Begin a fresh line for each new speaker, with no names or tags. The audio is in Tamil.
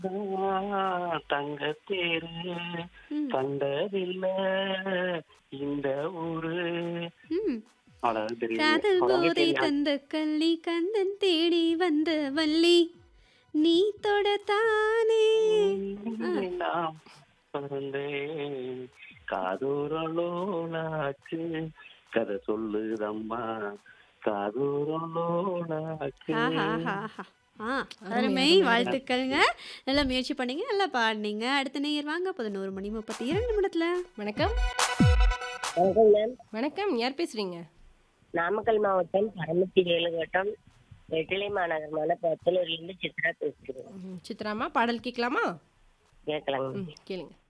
தங்கத்தேரு
ம்.
கண்டதில்ல இந்த ஊரு
ம்.
அவ்வளவுதான் தெரியும்
காதல்
அவ்வளவுதான்
போதை
தெரியும்.
தந்த கள்ளி கந்தன் தேடி வந்த வள்ளி நீ தொடத்தானே
நாம் பிறந்தேன் காதூரலோலாச்சு கதை சொல்லுதம்மா காதூரலோலாச்சு
ஆஹாஹாஹா. ஆ அருமை வாழ்த்துக்கள்ங்க நல்லா முயற்சி பண்ணீங்க நல்லா பாடினீங்க அடுத்த நேயர் வாங்க பதினோரு மணி முப்பத்தி இரண்டு நிமிடத்துல
வணக்கம்
வணக்கம் மேம்
வணக்கம் யார் பேசுறீங்க
நாமக்கல் மாவட்டம் பரமத்தி வேலுகோட்டம் வெற்றிலை மாநகர் மலை இருந்து சித்ரா பேசுகிறேன்
ம், சித்ராமா பாடல் கேட்கலாமா
கேட்கலாங்க
ம் கேளுங்க